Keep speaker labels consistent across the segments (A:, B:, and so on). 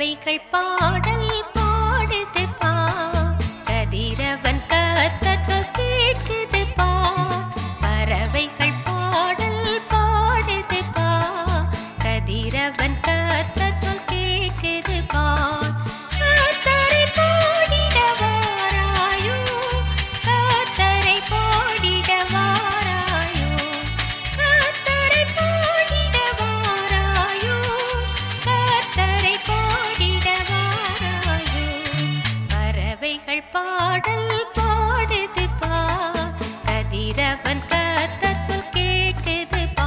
A: பறவைகள் பாடல் பாடுது பா கதிரவன் கத்தர் சொல் கேட்குது பா பறவைகள் பாடல் பாடுது பா கதிரவன் கத்தர் சொல் கேட்குது பா கர்த்தரை பாடிட வாராயோ கர்த்தரை பாடிட வாராயோ கர்த்தரை பாடிட வாராயோ கர்த்தரை பாடிட வாராயோ பறவைகள் பாடல் பாடுது பா கதிரவன் கத்தர் சொல் கேட்குது பா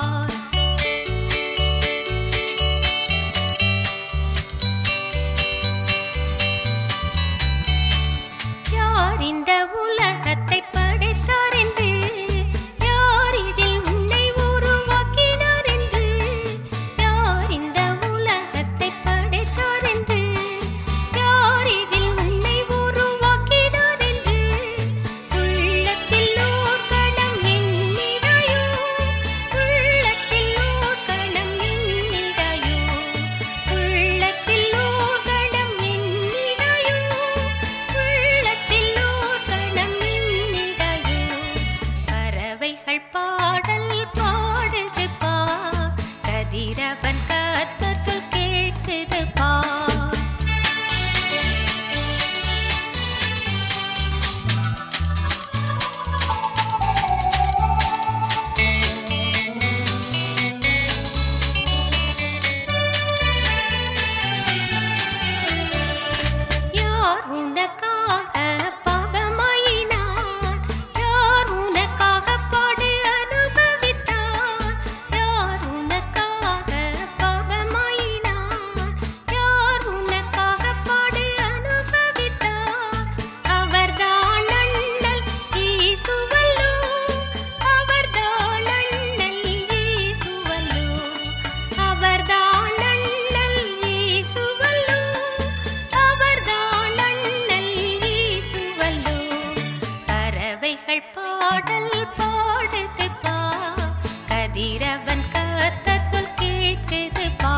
A: யார் இந்த உலகத்தை படைத்தார் என்று யார் இதில் உன்னை உருவாக்கினார் என்று யார் இந்த உலகத்தை படைத்தார் என்று யார் இதில் உன்னை உருவாக்கினார் என்று உள்ளத்தில் ஓர் கணம் எண்ணிடாயோ உள்ளத்தில் ஓர் கணம் எண்ணிடாயோ உள்ளத்தில் ஓர் கணம் எண்ணிடாயோ உள்ளத்தில் ஓர் கணம் எண்ணிடாயோ பறவைகள் பாடல் பாடுது பா கதிரவன் கத்தர் சொல் கேட்குது பா யார் உனக்காக பாவமாயினார் யார் உனக்காக பாடு அனுபவித்தார் யார் உனக்காக பாவமாயினார் யார் உனக்காக பாடு அனுபவித்தார் அவர்தான் அண்ணல் இயேசுவல்லோ அவர்தான் அண்ணல் இயேசுவல்லோ அவர்தான் அண்ணல் இயேசுவல்லோ அவர்தான் அண்ணல் இயேசுவல்லோ பறவைகள் பாடல் பாடுது பா கதிரவன் கத்தர் சொல் கேட்குது பா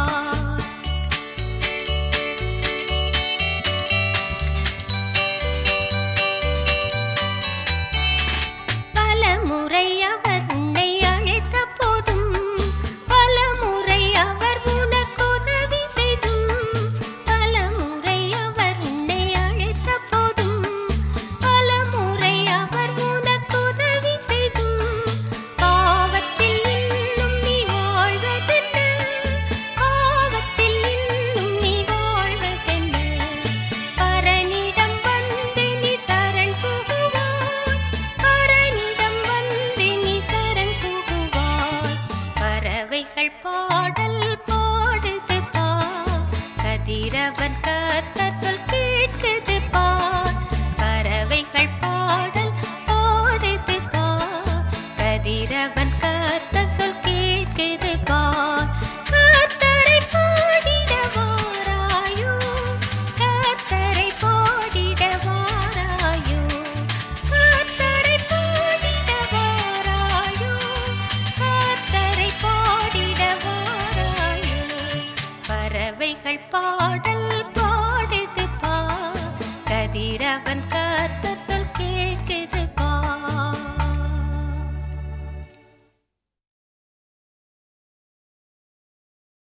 A: பல முறை அவர் உன்னை அழைத்த போதும் பல முறை அவர் உனக்கு உதவி செய்தும் பல முறை அவர் உன்னை அழைத்த போதும் பல முறை அவர் உனக்கு உதவி செய்தும் பாவத்தில் இன்னும் நீ வாழ்வதென்ன பாவத்தில் இன்னும் நீ வாழ்வதென்ன பரனிடம் வந்து நீ சரண் புகுவாய் பரனிடம் வந்து நீ சரண் புகுவாய் பறவைகள் பாடல் பாடுது பா கதிரவன் கத்தர் சொல் கேட்குது பா பறவைகள் பாடல் பாடுது பா கதிரவன் கத்தர் சொல் கேட்குது பா கர்த்தரை பாடிட வாராயோ கர்த்தரை பாடிட வாராயோ கர்த்தரை பாடிட வாராயோ கர்த்தரை பாடிட வாராயோ பறவைகள் பாடல்